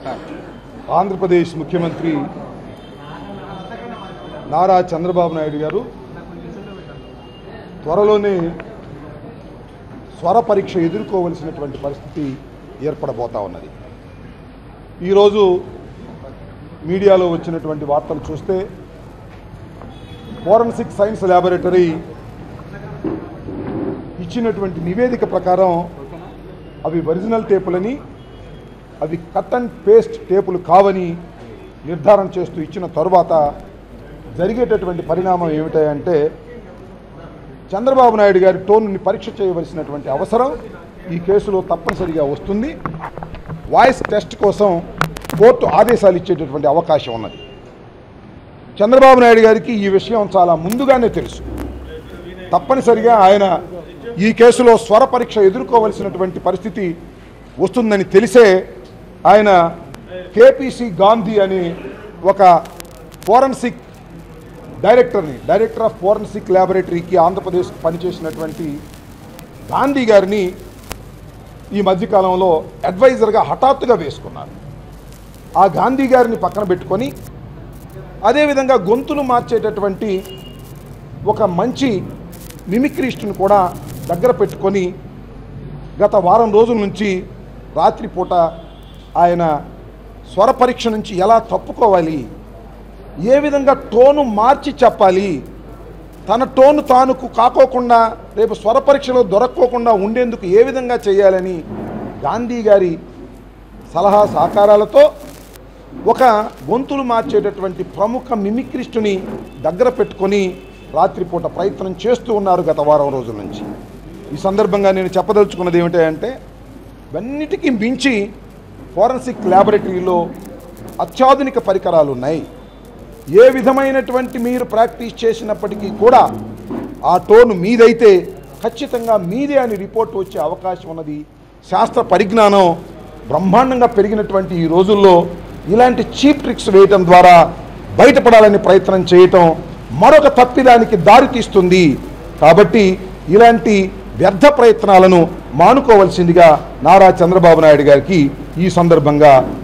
ఆంధ్రప్రదేశ్ ముఖ్యమంత్రి నారా చంద్రబాబు నాయుడు గారు త్వరలోనే స్వర పరీక్ష ఎదుర్కోవలసినటువంటి పరిస్థితి ఏర్పడబోతా ఉన్నది ఈరోజు మీడియాలో వచ్చినటువంటి వార్తలు చూస్తే ఫోరెన్సిక్ సైన్స్ ల్యాబొరేటరీ ఇచ్చినటువంటి నివేదిక ప్రకారం అవి ఒరిజినల్ టేపులని అవి కట్ అండ్ పేస్ట్ టేపులు కావని నిర్ధారణ చేస్తూ ఇచ్చిన తరువాత జరిగేటటువంటి పరిణామం ఏమిటంటే చంద్రబాబు నాయుడు గారి టోన్ని పరీక్ష చేయవలసినటువంటి అవసరం ఈ కేసులో తప్పనిసరిగా వస్తుంది వాయిస్ టెస్ట్ కోసం కోర్టు ఆదేశాలు ఇచ్చేటటువంటి అవకాశం ఉన్నది చంద్రబాబు నాయుడు గారికి ఈ విషయం చాలా ముందుగానే తెలుసు తప్పనిసరిగా ఆయన ఈ కేసులో స్వర పరీక్ష ఎదుర్కోవలసినటువంటి పరిస్థితి వస్తుందని తెలిసే ఆయన కేపీసీ గాంధీ అని ఒక ఫోరెన్సిక్ డైరెక్టర్ని డైరెక్టర్ ఆఫ్ ఫోరెన్సిక్ ల్యాబొరేటరీకి ఆంధ్రప్రదేశ్ పనిచేసినటువంటి గాంధీ గారిని ఈ మధ్యకాలంలో అడ్వైజర్గా హఠాత్తుగా వేసుకున్నారు ఆ గాంధీ గారిని పక్కన పెట్టుకొని అదేవిధంగా గొంతులు మార్చేటటువంటి ఒక మంచి మిమిక్రిస్ట్ని కూడా దగ్గర పెట్టుకొని గత వారం రోజుల నుంచి రాత్రిపూట ఆయన స్వర పరీక్ష నుంచి ఎలా తప్పుకోవాలి ఏ విధంగా టోను మార్చి చెప్పాలి తన టోను తానుకు కాకోకుండా రేపు స్వర పరీక్షలో దొరక్కోకుండా ఉండేందుకు ఏ విధంగా చేయాలని గాంధీ గారి సలహా సహకారాలతో ఒక గొంతులు మార్చేటటువంటి ప్రముఖ మిమిక్రిస్టుని దగ్గర పెట్టుకొని రాత్రిపూట ప్రయత్నం చేస్తూ ఉన్నారు గత వారం రోజుల నుంచి ఈ సందర్భంగా నేను చెప్పదలుచుకున్నది ఏమిటంటే ఇవన్నిటికీ మించి ఫోరెన్సిక్ ల్యాబొరేటరీలో అత్యాధునిక పరికరాలు ఉన్నాయి ఏ విధమైనటువంటి మీరు ప్రాక్టీస్ చేసినప్పటికీ కూడా ఆ టోన్ మీదైతే ఖచ్చితంగా మీదే అని రిపోర్ట్ వచ్చే అవకాశం ఉన్నది శాస్త్ర పరిజ్ఞానం బ్రహ్మాండంగా పెరిగినటువంటి ఈ రోజుల్లో ఇలాంటి చీప్ ట్రిక్స్ వేయటం ద్వారా బయటపడాలని ప్రయత్నం చేయటం మరొక తప్పిదానికి దారి తీస్తుంది కాబట్టి ఇలాంటి వ్యర్థ ప్రయత్నాలను మానుకోవలసిందిగా నారా చంద్రబాబు నాయుడు గారికి ఈ సందర్భంగా